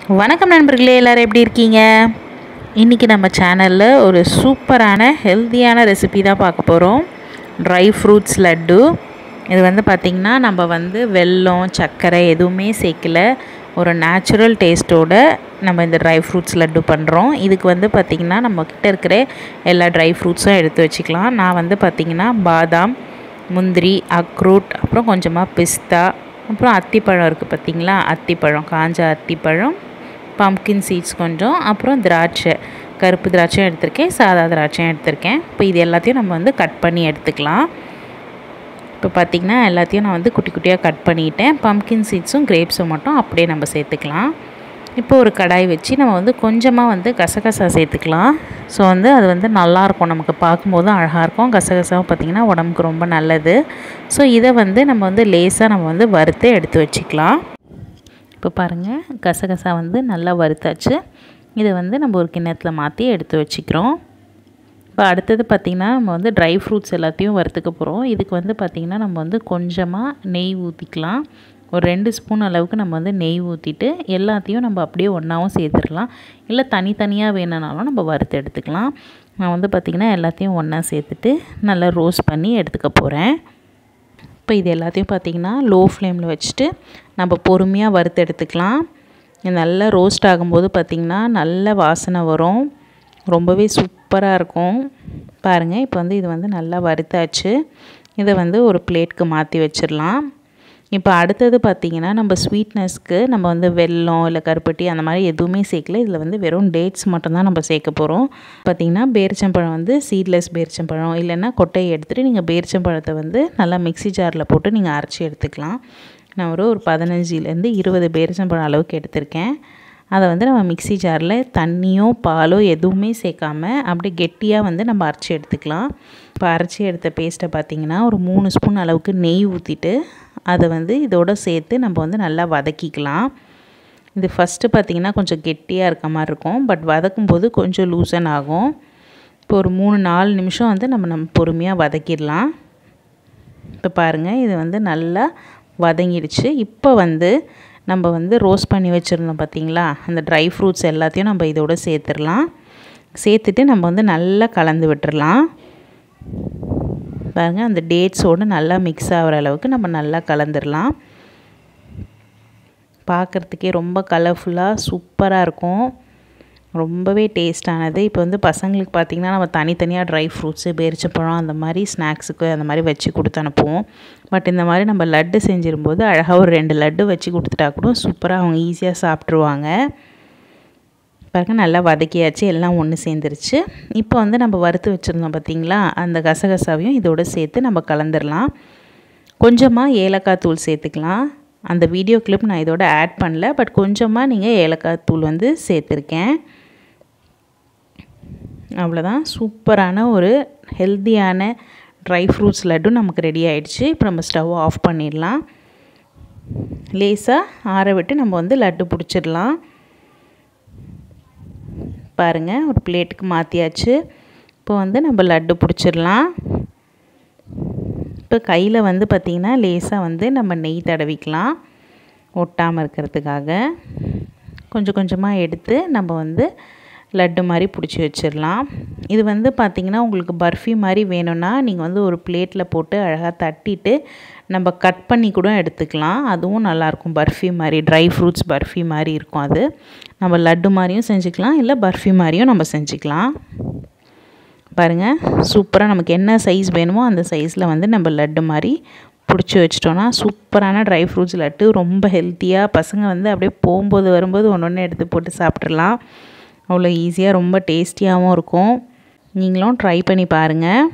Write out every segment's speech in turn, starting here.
வணக்கம் நண்பர்களே எல்லோரும் எப்படி இருக்கீங்க இன்றைக்கி நம்ம சேனலில் ஒரு சூப்பரான ஹெல்த்தியான ரெசிபி தான் பார்க்க போகிறோம் ட்ரை ஃப்ரூட்ஸ் லட்டு இது வந்து பார்த்திங்கன்னா நம்ம வந்து வெல்லம் சர்க்கரை எதுவுமே சேர்க்கல ஒரு நேச்சுரல் டேஸ்ட்டோட நம்ம இந்த ட்ரை ஃப்ரூட்ஸ் லட்டு பண்ணுறோம் இதுக்கு வந்து பார்த்திங்கன்னா நம்மக்கிட்ட இருக்கிற எல்லா ட்ரை ஃப்ரூட்ஸும் எடுத்து வச்சுக்கலாம் நான் வந்து பார்த்திங்கன்னா பாதாம் முந்திரி அக்ரூட் அப்புறம் கொஞ்சமாக பிஸ்தா அப்புறம் அத்திப்பழம் இருக்குது பார்த்திங்களா அத்திப்பழம் காஞ்ச அத்திப்பழம் பம்கின் சீட்ஸ் கொஞ்சம் அப்புறம் திராட்சை கருப்பு திராட்சையும் எடுத்திருக்கேன் சாதா திராட்சையும் எடுத்திருக்கேன் இப்போ இது எல்லாத்தையும் நம்ம வந்து கட் பண்ணி எடுத்துக்கலாம் இப்போ பார்த்திங்கன்னா எல்லாத்தையும் நான் வந்து குட்டி குட்டியாக கட் பண்ணிட்டேன் பம்கின் சீட்ஸும் கிரேப்ஸும் மட்டும் அப்படியே நம்ம சேர்த்துக்கலாம் இப்போ ஒரு கடாய் வச்சு நம்ம வந்து கொஞ்சமாக வந்து கசகசா சேர்த்துக்கலாம் ஸோ வந்து அது வந்து நல்லாயிருக்கும் நமக்கு பார்க்கும்போதும் அழகாக இருக்கும் கசகசாவும் பார்த்திங்கன்னா உடம்புக்கு ரொம்ப நல்லது ஸோ இதை வந்து நம்ம வந்து லேசாக நம்ம வந்து வறுத்து எடுத்து வச்சுக்கலாம் இப்போ பாருங்கள் கசகசா வந்து நல்லா வறுத்தாச்சு இதை வந்து நம்ம ஒரு கிண்ணத்தில் மாற்றி எடுத்து வச்சுக்கிறோம் இப்போ அடுத்தது பார்த்திங்கன்னா நம்ம வந்து ட்ரை ஃப்ரூட்ஸ் எல்லாத்தையும் வறுத்துக்க போகிறோம் இதுக்கு வந்து பார்த்திங்கன்னா நம்ம வந்து கொஞ்சமாக நெய் ஊற்றிக்கலாம் ஒரு ரெண்டு ஸ்பூன் அளவுக்கு நம்ம வந்து நெய் ஊற்றிட்டு எல்லாத்தையும் நம்ம அப்படியே ஒன்றாவும் சேர்த்துடலாம் இல்லை தனித்தனியாக வேணுனாலும் நம்ம வறுத்து எடுத்துக்கலாம் நான் வந்து பார்த்திங்கன்னா எல்லாத்தையும் ஒன்றா சேர்த்துட்டு நல்லா ரோஸ்ட் பண்ணி எடுத்துக்க போகிறேன் இப்போ இது எல்லாத்தையும் பார்த்திங்கன்னா லோ ஃப்ளேமில் வச்சுட்டு நம்ம பொறுமையாக வறுத்து எடுத்துக்கலாம் நல்லா ரோஸ்ட் ஆகும்போது பார்த்திங்கன்னா நல்ல வாசனை வரும் ரொம்பவே சூப்பராக இருக்கும் பாருங்கள் இப்போ வந்து இது வந்து நல்லா வறுத்தாச்சு இதை வந்து ஒரு பிளேட்க்கு மாற்றி வச்சிடலாம் இப்போ அடுத்தது பார்த்திங்கன்னா நம்ம ஸ்வீட்னஸ்க்கு நம்ம வந்து வெல்லம் இல்லை கருப்பட்டி அந்த மாதிரி எதுவுமே சேர்க்கல இதில் வந்து வெறும் டேட்ஸ் மட்டும்தான் நம்ம சேர்க்க போகிறோம் பார்த்திங்கன்னா பேரிச்சம்பழம் வந்து சீட்லெஸ் பேரிச்சம்பழம் இல்லைன்னா கொட்டையை எடுத்துகிட்டு நீங்கள் பேரிச்சம்பழத்தை வந்து நல்லா மிக்சி ஜாரில் போட்டு நீங்கள் அரைச்சி எடுத்துக்கலாம் நான் ஒரு ஒரு பதினஞ்சுலேருந்து இருபது பேரிச்சம்பழம் அளவுக்கு எடுத்திருக்கேன் அதை வந்து நம்ம மிக்சி ஜாரில் தண்ணியோ பாலோ எதுவுமே சேர்க்காம அப்படியே கெட்டியாக வந்து நம்ம அரைச்சி எடுத்துக்கலாம் இப்போ அரைச்சி எடுத்த பேஸ்ட்டை பார்த்திங்கன்னா ஒரு மூணு ஸ்பூன் அளவுக்கு நெய் ஊற்றிட்டு அதை வந்து இதோடு சேர்த்து நம்ம வந்து நல்லா வதக்கிக்கலாம் இது ஃபஸ்ட்டு பார்த்திங்கன்னா கொஞ்சம் கெட்டியாக இருக்க மாதிரி இருக்கும் பட் வதக்கும் போது கொஞ்சம் லூசன் ஆகும் இப்போ ஒரு மூணு நாலு நிமிஷம் வந்து நம்ம நம்ம பொறுமையாக வதக்கிடலாம் இப்போ பாருங்கள் இது வந்து நல்லா வதங்கிடுச்சு இப்போ வந்து நம்ம வந்து ரோஸ்ட் பண்ணி வச்சுருந்தோம் பார்த்திங்களா அந்த ட்ரை ஃப்ரூட்ஸ் எல்லாத்தையும் நம்ம இதோட சேர்த்துடலாம் சேர்த்துட்டு நம்ம வந்து நல்லா கலந்து விட்டுறலாம் பாருங்கள் அந்த டேட்ஸோடு நல்லா மிக்ஸ் ஆகிற அளவுக்கு நம்ம நல்லா கலந்துடலாம் பார்க்குறதுக்கே ரொம்ப கலர்ஃபுல்லாக சூப்பராக இருக்கும் ரொம்பவே டேஸ்டானது இப்போ வந்து பசங்களுக்கு பார்த்திங்கன்னா நம்ம தனித்தனியாக ட்ரை ஃப்ரூட்ஸு பேரிச்சப்பழம் அந்த மாதிரி ஸ்நாக்ஸுக்கு அந்த மாதிரி வச்சு கொடுத்து அனுப்புவோம் பட் இந்த மாதிரி நம்ம லட்டு செஞ்சிரும்போது அழகாக ஒரு ரெண்டு லட்டு வச்சு கொடுத்துட்டா கூட சூப்பராக அவங்க ஈஸியாக சாப்பிட்ருவாங்க பாருங்கள் நல்லா வதக்கியாச்சு எல்லாம் ஒன்று சேர்ந்துருச்சு இப்போ வந்து நம்ம வறுத்து வச்சுருந்தோம் பார்த்திங்களா அந்த கசகசாவையும் இதோடு சேர்த்து நம்ம கலந்துடலாம் கொஞ்சமாக ஏலக்காய் தூள் சேர்த்துக்கலாம் அந்த வீடியோ கிளிப் நான் இதோட ஆட் பண்ணல பட் கொஞ்சமாக நீங்கள் ஏலக்காய் தூள் வந்து சேர்த்துருக்கேன் அவ்வளோதான் சூப்பரான ஒரு ஹெல்த்தியான ட்ரை ஃப்ரூட்ஸ் லட்டு நமக்கு ரெடி ஆகிடுச்சு இப்போ நம்ம ஸ்டவ் ஆஃப் பண்ணிடலாம் லேசாக ஆற விட்டு நம்ம வந்து லட்டு பிடிச்சிடலாம் பாருங்கள் ஒரு பிளேட்டுக்கு மாற்றியாச்சு இப்போ வந்து நம்ம லட்டு பிடிச்சிடலாம் இப்போ கையில் வந்து பார்த்திங்கன்னா லேசாக வந்து நம்ம நெய் தடவிக்கலாம் ஒட்டாமல் இருக்கிறதுக்காக கொஞ்சம் கொஞ்சமாக எடுத்து நம்ம வந்து லட்டு மாதிரி பிடிச்சி வச்சிடலாம் இது வந்து பார்த்திங்கன்னா உங்களுக்கு பர்ஃபி மாதிரி வேணும்னா நீங்கள் வந்து ஒரு பிளேட்டில் போட்டு அழகாக தட்டிட்டு நம்ம கட் பண்ணி கூட எடுத்துக்கலாம் அதுவும் நல்லாயிருக்கும் பர்ஃபி மாதிரி ட்ரை ஃப்ரூட்ஸ் பர்ஃபி மாதிரி இருக்கும் அது நம்ம லட்டு மாதிரியும் செஞ்சுக்கலாம் இல்லை பர்ஃபி மாதிரியும் நம்ம செஞ்சுக்கலாம் பாருங்கள் சூப்பராக நமக்கு என்ன சைஸ் வேணுமோ அந்த சைஸில் வந்து நம்ம லட்டு மாதிரி பிடிச்சி வச்சிட்டோன்னா சூப்பரான ட்ரை ஃப்ரூட்ஸ் லட்டு ரொம்ப ஹெல்த்தியாக பசங்க வந்து அப்படியே போகும்போது வரும்போது ஒன்று ஒன்று எடுத்து போட்டு சாப்பிட்றலாம் அவ்வளோ ஈஸியாக ரொம்ப டேஸ்டியாகவும் இருக்கும் நீங்களும் ட்ரை பண்ணி பாருங்கள்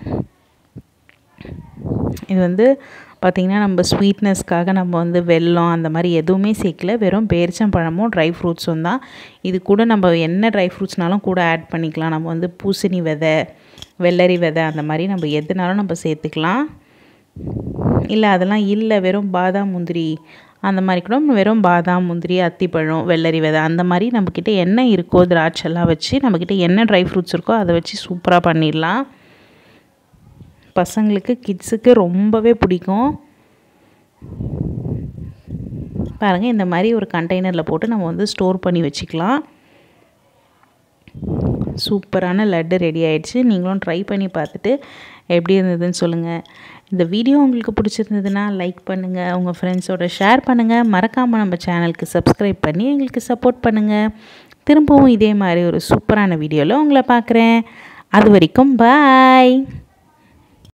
இது வந்து பார்த்திங்கன்னா நம்ம ஸ்வீட்னஸ்க்காக நம்ம வந்து வெல்லம் அந்த மாதிரி எதுவுமே சேர்க்கல வெறும் பேரிச்சம்பழமும் ட்ரை ஃப்ரூட்ஸும் தான் இது கூட நம்ம என்ன ட்ரை ஃப்ரூட்ஸ்னாலும் கூட ஆட் பண்ணிக்கலாம் நம்ம வந்து பூசணி விதை வெள்ளரி விதை அந்த மாதிரி நம்ம எதுனாலும் நம்ம சேர்த்துக்கலாம் இல்லை அதெல்லாம் இல்லை வெறும் பாதாம் முந்திரி அந்த மாதிரி கூட வெறும் பாதாம் முந்திரி அத்திப்பழம் வெள்ளரி விதை அந்த மாதிரி நம்மக்கிட்ட என்ன இருக்கோ திராட்சைலாம் வச்சு நம்மக்கிட்ட என்ன ட்ரை ஃப்ரூட்ஸ் இருக்கோ அதை வச்சு சூப்பராக பண்ணிடலாம் பசங்களுக்கு கிட்ஸுக்கு ரொம்பவே பிடிக்கும் பாருங்கள் இந்த மாதிரி ஒரு கண்டெய்னரில் போட்டு நம்ம வந்து ஸ்டோர் பண்ணி வச்சுக்கலாம் சூப்பரான லட்டு ரெடி ஆயிடுச்சு நீங்களும் ட்ரை பண்ணி பார்த்துட்டு எப்படி இருந்ததுன்னு சொல்லுங்கள் இந்த வீடியோ உங்களுக்கு பிடிச்சிருந்ததுன்னா லைக் பண்ணுங்கள் உங்கள் ஃப்ரெண்ட்ஸோட ஷேர் பண்ணுங்கள் மறக்காமல் நம்ம சேனலுக்கு சப்ஸ்கிரைப் பண்ணி எங்களுக்கு சப்போர்ட் பண்ணுங்கள் திரும்பவும் இதே மாதிரி ஒரு சூப்பரான வீடியோவில் உங்களை பார்க்குறேன் அது வரைக்கும் பாய்